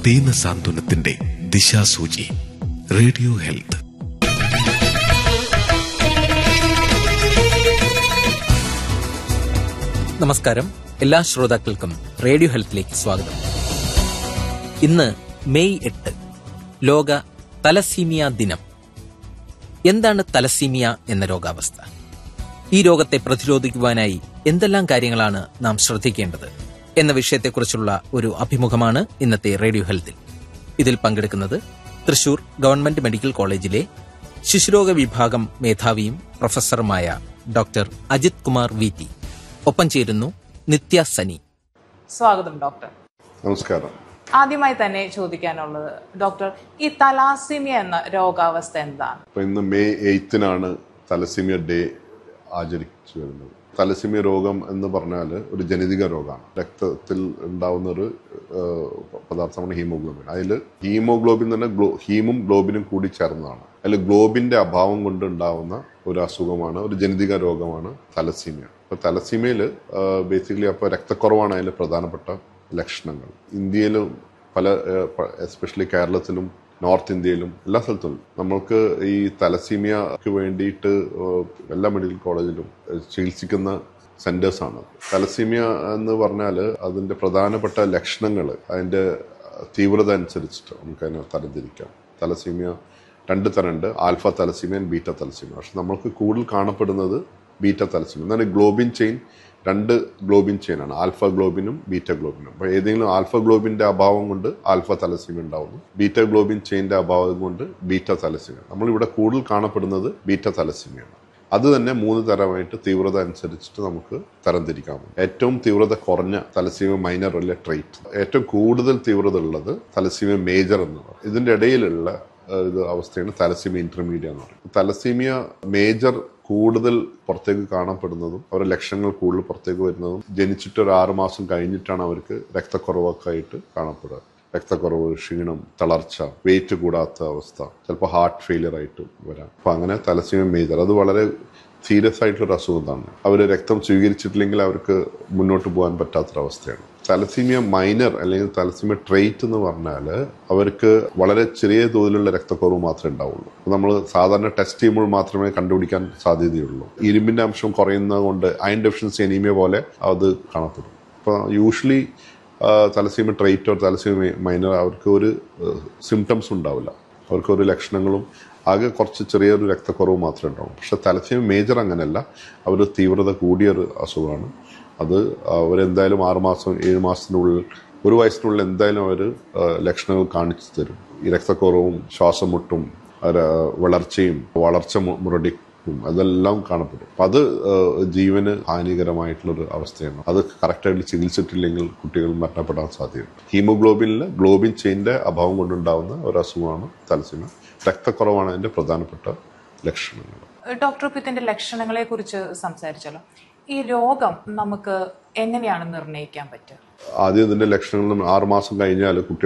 ദീന സാന്ത്വനത്തിന്റെ ദിശാസൂചി radio health നമസ്കാരം എല്ലാ ശ്രോതാക്കൾക്കും റേഡിയോ ഹെൽത്തിലേക്ക് സ്വാഗതം ഇന്ന് മെയ് എട്ട് ലോക തലസീമിയ ദിനം എന്താണ് തലസീമിയ എന്ന രോഗാവസ്ഥ ഈ രോഗത്തെ പ്രതിരോധിക്കുവാനായി എന്തെല്ലാം കാര്യങ്ങളാണ് നാം ശ്രദ്ധിക്കേണ്ടത് എന്ന വിഷയത്തെക്കുറിച്ചുള്ള ഒരു അഭിമുഖമാണ് ഇന്നത്തെ റേഡിയോ ഹെൽത്തിൽ ഇതിൽ പങ്കെടുക്കുന്നത് തൃശൂർ ഗവൺമെന്റ് മെഡിക്കൽ കോളേജിലെ ശിശുരോഗ വിഭാഗം മേധാവിയും പ്രൊഫസറുമായ doctor Ajith Kumar V T ഒപ്പം ചേരുന്നു നിത്യ സനി സ്വാഗതം ഡോക്ടർ നമസ്കാരം ആദ്യമായി തന്നെ ചോദിക്കാനുള്ളത് ഡോക്ടർ ഈ തലാസിമിയ എന്ന രോഗാവസ്ഥ എന്താണ് അപ്പൊ ഇന്ന് മെയ് എയ്ത്തിനാണ് തലസിമിയ ഡേ ആചരിച്ചു വരുന്നത് തലസിമിയ രോഗം എന്ന് പറഞ്ഞാൽ ഒരു ജനിതക രോഗമാണ് രക്തത്തിൽ ഉണ്ടാവുന്ന ഒരു ഏഹ്, പദാർത്ഥമാണ് ഹീമോഗ്ലോബിൻ അതിൽ ഹീമോഗ്ലോബിൻ തന്നെ ഗ്ലോ ഹീമും ഗ്ലോബിനും കൂടി ചേർന്നതാണ് അതിൽ ഗ്ലോബിന്റെ അഭാവം കൊണ്ട് ഉണ്ടാവുന്ന ഒരു അസുഖമാണ് ഒരു ജനിതക രോഗമാണ് തലസീമിയ അപ്പൊ തലസീമിയയിൽ ബേസിക്കലി അപ്പോൾ രക്തക്കുറവാണ് അതിൽ പ്രധാനപ്പെട്ട ലക്ഷണങ്ങൾ ഇന്ത്യയിലും പല എസ്പെഷ്യലി കേരളത്തിലും നോർത്ത് ഇന്ത്യയിലും എല്ലാ സ്ഥലത്തും നമ്മൾക്ക് ഈ തലസീമിയക്ക് വേണ്ടിയിട്ട് ഏഹ്, എല്ലാ മെഡിക്കൽ കോളേജിലും ഏഹ്, ചികിത്സിക്കുന്ന സെന്റേഴ്സാണ് തലസീമിയ എന്ന് പറഞ്ഞാൽ അതിന്റെ പ്രധാനപ്പെട്ട ലക്ഷണങ്ങൾ അതിന്റെ തീവ്രത അനുസരിച്ചിട്ട് നമുക്ക് അതിനെ തരംതിരിക്കാം തലസീമിയ രണ്ട് തരമുണ്ട് ആൽഫ തലസീമിയ ബീറ്റ തലസീമിയ പക്ഷെ നമ്മൾക്ക് കൂടുതൽ കാണപ്പെടുന്നത് ബീറ്റ തലസീമിയ എന്നാൽ ഗ്ലോബിൻ ചെയിൻ രണ്ട് ഗ്ലോബിൻ ചെയിനാണ് ആൽഫ ഗ്ലോബിനും ബീറ്റ ഗ്ലോബിനും അപ്പോൾ ഏതെങ്കിലും ആൽഫ ഗ്ലോബിന്റെ അഭാവം കൊണ്ട് ആൽഫ തലസീമിയ ഉണ്ടാവുന്നു ബീറ്റ ഗ്ലോബിൻ ചെയിന്റെ അഭാവം കൊണ്ട് ബീറ്റ തലസീമിയ നമ്മളിവിടെ കൂടുതൽ കാണപ്പെടുന്നത് ബീറ്റ തലസീമിയാണ് അത് തന്നെ മൂന്ന് തരമായിട്ട് തീവ്രത അനുസരിച്ചിട്ട് നമുക്ക് തരംതിരിക്കാമോ ഏറ്റവും തീവ്രത കുറഞ്ഞ തലസീമ മൈനർ അല്ലെ ട്രേറ്റ് ഏറ്റവും കൂടുതൽ തീവ്രത ഉള്ളത് തലസീമ മേജർ എന്ന് പറയും ഇതിന്റെ ഇടയിലുള്ള ഏഹ്, ഇത് അവസ്ഥയാണ് തലസീമിയ ഇന്റർമീഡിയ എന്ന് പറയും തലസീമിയ മേജർ കൂടുതൽ പുറത്തേക്ക് കാണപ്പെടുന്നതും അവരുടെ ലക്ഷണങ്ങൾ കൂടുതൽ പുറത്തേക്ക് വരുന്നതും ജനിച്ചിട്ട് ഒരു ആറ് മാസം കഴിഞ്ഞിട്ടാണ് അവർക്ക് രക്തക്കുറവൊക്കെ ആയിട്ട് കാണപ്പെടുക രക്തക്കുറവ് ക്ഷീണം തളർച്ച വെയിറ്റ് കൂടാത്ത അവസ്ഥ ചിലപ്പോൾ ഹാർട്ട് ഫെയിലിയർ ആയിട്ട് വരാം അപ്പൊ അങ്ങനെ തലസീമ മേജർ അത് വളരെ സീരിയസ് ആയിട്ടുള്ള അസുഖമാണ് അവർ രക്തം സ്വീകരിച്ചിട്ടില്ലെങ്കിൽ അവർക്ക് മുന്നോട്ട് പോകാൻ പറ്റാത്തൊരവസ്ഥയാണ് തലസീമിയ മൈനർ അല്ലെങ്കിൽ തലസീമിയ ട്രേറ്റ് എന്ന് പറഞ്ഞാൽ അവർക്ക് വളരെ ചെറിയ തോതിലുള്ള രക്തക്കുറവ് മാത്രമേ ഉണ്ടാവുള്ളൂ നമ്മൾ സാധാരണ ടെസ്റ്റ് ചെയ്യുമ്പോൾ മാത്രമേ കണ്ടുപിടിക്കാൻ സാധ്യതയുള്ളൂ ഇരുമ്പിന്റെ അംശം കുറയുന്നത് കൊണ്ട് അയൺ ഡെഫിഷ്യൻസി അനീമിയ പോലെ അത് കാണപ്പെടും അപ്പോൾ usually thalassaemia trait or thalassaemia minor അവർക്ക് ഒരു സിംറ്റംസ് ഉണ്ടാവില്ല അവർക്ക് ഒരു ലക്ഷണങ്ങളും ആകെ കുറച്ച് ചെറിയൊരു രക്തക്കുറവ് മാത്രമേ ഉണ്ടാവും പക്ഷെ തലസീമ മേജർ അങ്ങനെയല്ല അവർ തീവ്രത കൂടിയൊരു അസുഖമാണ് അത് അവരെന്തായാലും ആറുമാസം ഏഴ് മാസത്തിനുള്ളിൽ ഒരു വയസ്സിനുള്ളിൽ എന്തായാലും അവർ ലക്ഷണങ്ങൾ കാണിച്ചു തരും ഈ രക്തക്കുറവും ശ്വാസം മുട്ടും അവരെ വളർച്ചയും വളർച്ച മു- മുരടിക്കും അതെല്ലാം കാണപ്പെടും അപ്പം അത് ഏഹ്, ജീവന് ഹാനികരമായിട്ടുള്ളൊരു അവസ്ഥയാണ് അത് കറക്റ്റായിട്ട് ചികിത്സിച്ചിട്ടില്ലെങ്കിൽ കുട്ടികൾ മരണപ്പെടാൻ സാധ്യതയുണ്ട് ഹീമോഗ്ലോബിനിൽ ഗ്ലോബിൻ ചെയിൻ്റെ അഭാവം കൊണ്ടുണ്ടാവുന്ന ഒരു അസുഖമാണ് തലസീമ രക്തക്കുറവാണ് അതിൻ്റെ പ്രധാനപ്പെട്ട ലക്ഷണങ്ങൾ ഡോക്ടർ ഇപ്പൊ ഇതിന്റെ ലക്ഷണങ്ങളെ കുറിച്ച് സംസാരിച്ചല്ലോ ഈ രോഗം നമുക്ക് എങ്ങനെയാണ് നിർണ്ണയിക്കാൻ പറ്റുക ആദ്യം ഇതിൻ്റെ ലക്ഷണങ്ങൾ ആറുമാസം കഴിഞ്ഞാൽ കുട്ടികൾ